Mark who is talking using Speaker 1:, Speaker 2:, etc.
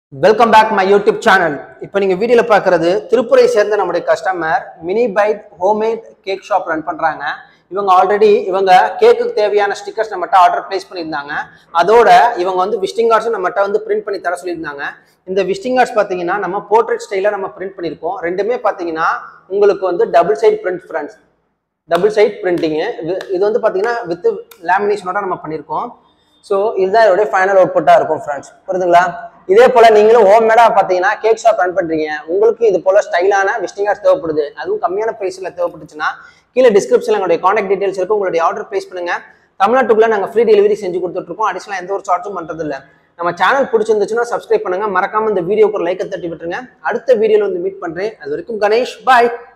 Speaker 1: welcome back my YouTube channel இப்போ நீங்கள் வீடியோவில் பார்க்குறது திருப்பூரை சேர்ந்த நம்முடைய customer mini bite homemade cake shop run பண்ணுறாங்க இவங்க ஆல்ரெடி இவங்க கேக்குக்கு தேவையான ஸ்டிக்கர்ஸ் நம்மகிட்ட ஆர்டர் ப்ளேஸ் பண்ணியிருந்தாங்க அதோட இவங்க வந்து விசிட்டிங் கார்ட்ஸும் நம்மகிட்ட வந்து பிரிண்ட் பண்ணி தர சொல்லியிருந்தாங்க இந்த விசிட்டிங் கார்ட்ஸ் பார்த்தீங்கன்னா நம்ம போர்ட்ரேட் ஸ்டைலில் நம்ம பிரிண்ட் பண்ணியிருக்கோம் ரெண்டுமே பார்த்தீங்கன்னா உங்களுக்கு வந்து double side print friends double side printing இது வந்து பார்த்தீங்கன்னா வித் லேமினேஷனோட நம்ம பண்ணியிருக்கோம் ஸோ இதுதான் இதோடைய ஃபைனல் அவுட்புட்டாக இருக்கும் ஃப்ரெண்ட்ஸ் புரியுதுங்களா இதே போல் நீங்களும் ஹோம் மேடாக பார்த்தீங்கன்னா கேக் ஷாப் ரன் பண்ணுறீங்க உங்களுக்கு இது போல் ஸ்டைலான விசிட்டிங் கார்ட்ஸ் தேவைப்படுது அதுவும் கம்மியான ப்ரைஸில் தேவைப்பட்டுச்சுன்னா கீழே டிஸ்கிரிப்ஷனில் எங்களுடைய காண்டாக்ட் டீடைல்ஸ் இருக்கும் உங்களுடைய ஆர்டர் ப்ளேஸ் பண்ணுங்க தமிழ்நாட்டுக்குள்ளே நாங்கள் ஃப்ரீ டெலிவரி செஞ்சு கொடுத்துட்ருக்கோம் அடிஷனலாக எந்த ஒரு சார்ஜும் பண்ணுறது இல்லை நம்ம சேனல் பிடிச்சிருந்துச்சுன்னா சப்ஸ்கிரைப் பண்ணுங்க மறக்காம இந்த வீடியோக்கு ஒரு லைக்கை தட்டி விட்டுருங்க அடுத்த வீடியோவில் வந்து மீட் பண்ணுறேன் அது வரைக்கும் கணேஷ் பாய்